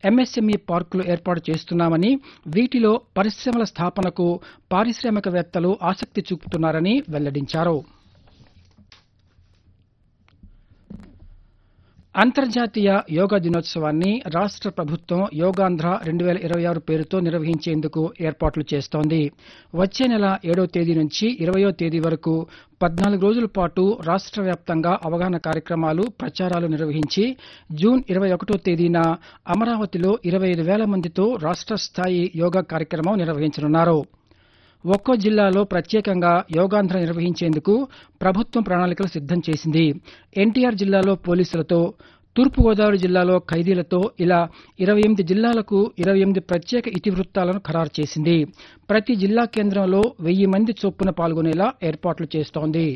MSME పార్కులు ఏర్పాటు చేస్తున్నామని వీటిలో పరిశ్రమల స్థాపనకు పారిశ్రామికవేత్తలు ఆసక్తి చూపుతున్నారని వెల్లడించారు అంతర్జాతీయ యోగా దినోత్సవాన్ని రాష్ట్ర ప్రభుత్వం యోగాంధ్ర రెండు వేల ఇరవై ఆరు పేరుతో నిర్వహించేందుకు ఏర్పాట్లు చేస్తోంది వచ్చే నెల ఏడో తేదీ నుంచి ఇరవయో తేదీ వరకు పద్నాలుగు రోజుల పాటు రాష్ట్ర వ్యాప్తంగా అవగాహన కార్యక్రమాలు ప్రచారాలు నిర్వహించి జూన్ ఇరవై ఒకటో తేదీన అమరావతిలో ఇరవై ఐదు వేల మందితో రాష్ట్ర స్థాయి యోగా కార్యక్రమం నిర్వహించనున్నారు ఒక్కో జిల్లాలో ప్రత్యేకంగా యోగాంధ్ర నిర్వహించేందుకు ప్రభుత్వం ప్రణాళికలు సిద్దం చేసింది ఎన్టీఆర్ జిల్లాలో పోలీసులతో తూర్పుగోదావరి జిల్లాలో ఖైదీలతో ఇలా ఇరవై ఎనిమిది జిల్లాలకు ఇరవై ఎనిమిది ప్రత్యేక ఇతివృత్తాలను ఖరారు చేసింది ప్రతి జిల్లా కేంద్రంలో వెయ్యి మంది చొప్పున పాల్గొనేలా ఏర్పాట్లు చేస్తోంది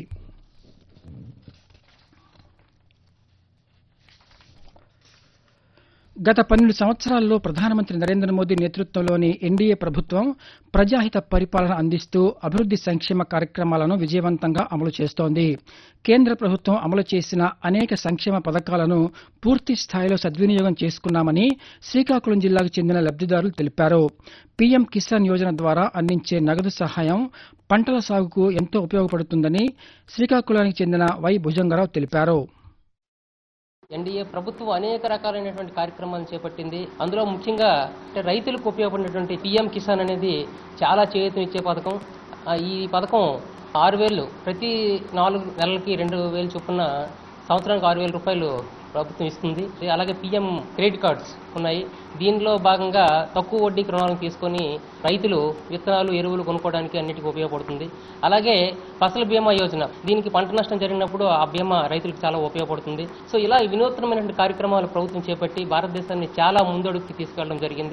గత పన్నెండు సంవత్సరాల్లో ప్రధానమంత్రి నరేంద్ర మోదీ నేతృత్వంలోని ఎన్డీఏ ప్రభుత్వం ప్రజాహిత పరిపాలన అందిస్తూ అభివృద్ది సంక్షేమ కార్యక్రమాలను విజయవంతంగా అమలు చేస్తోంది కేంద్ర ప్రభుత్వం అమలు చేసిన అనేక సంక్షేమ పథకాలను పూర్తి స్థాయిలో సద్వినియోగం చేసుకున్నామని శ్రీకాకుళం జిల్లాకు చెందిన లబ్దిదారులు తెలిపారు పీఎం కిసాన్ యోజన ద్వారా అందించే నగదు సహాయం పంటల సాగుకు ఎంతో ఉపయోగపడుతుందని శ్రీకాకుళానికి చెందిన వై భుజంగరావు తెలిపారు ఎన్డీఏ ప్రభుత్వం అనేక రకాలైనటువంటి కార్యక్రమాలను చేపట్టింది అందులో ముఖ్యంగా అంటే రైతులకు ఉపయోగపడినటువంటి పిఎం కిసాన్ అనేది చాలా చేయూతనిచ్చే పథకం ఆ, ఈ పథకం ఆరు వేలు ప్రతి నాలుగు నెలలకి రెండు వేలు చొప్పున సంవత్సరానికి ఆరు వేల రూపాయలు ప్రభుత్వం ఇస్తుంది అలాగే పిఎం క్రెడిట్ కార్డ్స్ ఉన్నాయి దీనిలో భాగంగా తక్కువ వడ్డీకి రుణాలను తీసుకొని రైతులు విత్తనాలు ఎరువులు కొనుక్కోవడానికి అన్నిటికీ ఉపయోగపడుతుంది అలాగే ఫసల్ బీమా యోజన దీనికి పంట నష్టం జరిగినప్పుడు ఆ బీమా రైతులకు చాలా ఉపయోగపడుతుంది సో ఇలా ఈ వినూత్నమైనటువంటి కార్యక్రమాలు ప్రభుత్వం చేపట్టి భారతదేశాన్ని చాలా ముందడుగుకి తీసుకెళ్లడం జరిగింది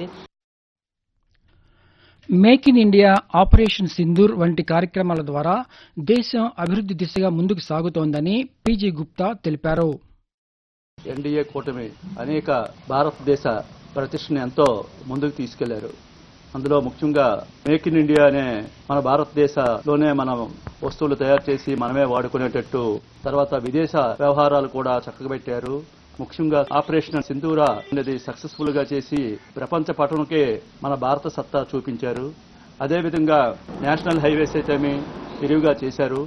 make in India operation Sindoor వంటి కార్యక్రమాల ద్వారా దేశం అభివృద్ది దిశగా ముందుకు సాగుతోందని పీజీ గుప్తా తెలిపారు ఎన్డీఏ కూటమి అనేక భారతదేశ ప్రతిష్టని ఎంతో ముందుకు తీసుకెళ్లారు అందులో ముఖ్యంగా మేక్ ఇన్ ఇండియా అనే మన భారతదేశంలోనే మనం వస్తువులు తయారు చేసి మనమే వాడుకునేటట్టు తర్వాత విదేశ వ్యవహారాలు కూడా చక్కబెట్టారు ముఖ్యంగా ఆపరేషన్ సింధూర అనేది సక్సెస్ఫుల్ గా చేసి ప్రపంచ పటంకే మన భారత సత్తా చూపించారు అదేవిధంగా నేషనల్ హైవేస్ అయితేమి విరివిగా చేశారు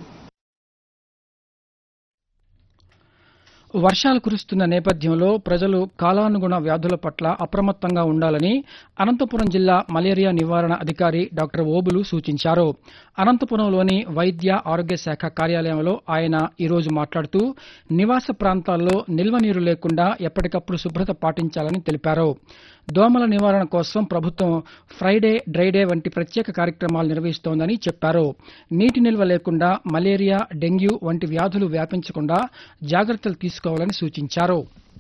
వర్షాలు కురుస్తున్న నేపథ్యంలో ప్రజలు కాలానుగుణ వ్యాధుల పట్ల అప్రమత్తంగా ఉండాలని అనంతపురం జిల్లా మలేరియా నివారణ అధికారి డాక్టర్ ఓబులు సూచించారు అనంతపురంలోని వైద్య ఆరోగ్య శాఖ కార్యాలయంలో ఆయన ఈరోజు మాట్లాడుతూ నివాస ప్రాంతాల్లో నిల్వ నీరు లేకుండా ఎప్పటికప్పుడు శుభ్రత పాటించాలని తెలిపారు దోమల నివారణ కోసం ప్రభుత్వం ఫ్రైడే డ్రైడే వంటి ప్రత్యేక కార్యక్రమాలు నిర్వహిస్తోందని చెప్పారు నీటి నిల్వ లేకుండా మలేరియా డెంగ్యూ వంటి వ్యాధులు వ్యాపించకుండా జాగ్రత్తలు తీసుకోవాలని సూచించారు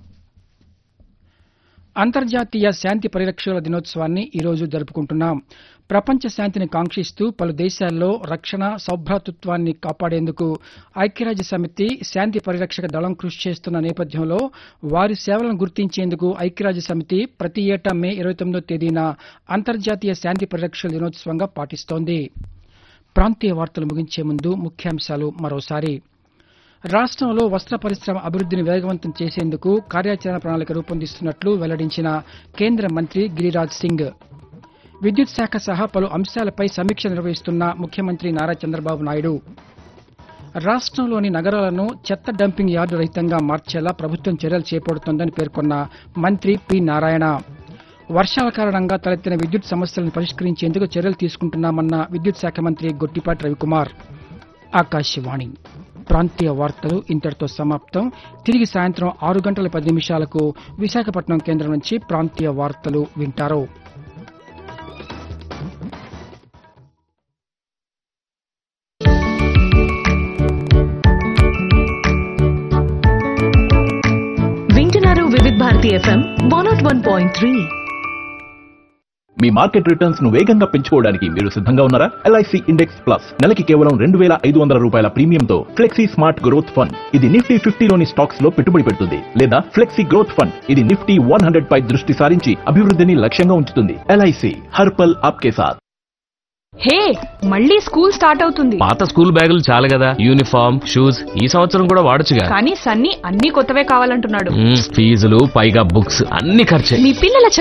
అంతర్జాతీయ శాంతి పరిరక్షకుల దినోత్సవాన్ని ఈ రోజు జరుపుకుంటున్నాం ప్రపంచ శాంతిని కాంక్షిస్తూ పలు దేశాల్లో రక్షణ సౌభ్రాతృత్వాన్ని కాపాడేందుకు ఐక్యరాజ్య సమితి శాంతి పరిరక్షక దళం కృషి చేస్తున్న నేపథ్యంలో వారి సేవలను గుర్తించేందుకు ఐక్యరాజ్య సమితి ప్రతి ఏటా మే ఇరవై తొమ్మిదో తేదీన అంతర్జాతీయ శాంతి పరిరక్షకుల దినోత్సవంగా పాటిస్తోంది ప్రాంతీయ వార్తలు ముగించే ముందు ముఖ్యాంశాలు మరోసారి రాష్ట్రంలో వస్త్ర పరిశ్రమ అభివృద్ధిని వేగవంతం చేసేందుకు కార్యాచరణ ప్రణాళిక రూపొందిస్తున్నట్లు వెల్లడించిన కేంద్ర మంత్రి గిరిరాజ్ సింగ్ విద్యుత్ శాఖ సహా పలు అంశాలపై సమీక్ష నిర్వహిస్తున్న ముఖ్యమంత్రి నారా చంద్రబాబు నాయుడు రాష్ట్రంలోని నగరాలను చెత్త డంపింగ్ యార్డు రహితంగా మార్చేలా ప్రభుత్వం చర్యలు చేపడుతోందని పేర్కొన్న మంత్రి పి నారాయణ వర్షాల కారణంగా తలెత్తిన విద్యుత్ సమస్యలను పరిష్కరించేందుకు చర్యలు తీసుకుంటున్నామన్న విద్యుత్ శాఖ మంత్రి గొట్టిపాటి రవికుమార్ ఆకాశవాణి ప్రాంతీయ వార్తలు ఇంతటితో సమాప్తం తిరిగి సాయంత్రం ఆరు గంటల పది నిమిషాలకు విశాఖపట్నం కేంద్రం నుంచి ప్రాంతీయ వార్తలు వింటారు వింటున్నారు Vividh Bharati FM one naught one point three మీ మార్కెట్ రిటర్న్స్ ను వేగంగా పెంచుకోవడానికి మీరు సిద్ధంగా ఉన్నారా ఎల్ఐసి ఇండెక్స్ ప్లస్ నెలకి కేవలం రెండు వేల ఐదు వందల రూపాయల ప్రీమియంతో ఫ్లెక్సీ స్మార్ట్ గ్రోత్ ఫండ్ ఇది నిఫ్టీ ఫిఫ్టీలోని స్టాక్స్ లో పెట్టుబడి పెడుతుంది లేదా ఫ్లెక్సీ గ్రోత్ ఫండ్ ఇది నిఫ్టీ వన్ హండ్రెడ్ పై దృష్టి సారించి అభివృద్ధిని లక్ష్యంగా ఉంచుతుంది ఎల్ఐసి హర్పల్ ఆప్కే సాత్ హే మళ్ళీ స్కూల్ స్టార్ట్ అవుతుంది పాత స్కూల్ బ్యాగులు చాలు కదా యూనిఫామ్ షూస్ ఈ సంవత్సరం కూడా వాడొచ్చుగా కానీ సన్నీ అన్ని కొత్తవే కావాలంటున్నాడు మ్మ్, ఫీజులు పైగా బుక్స్ అన్ని ఖర్చే మీ పిల్లల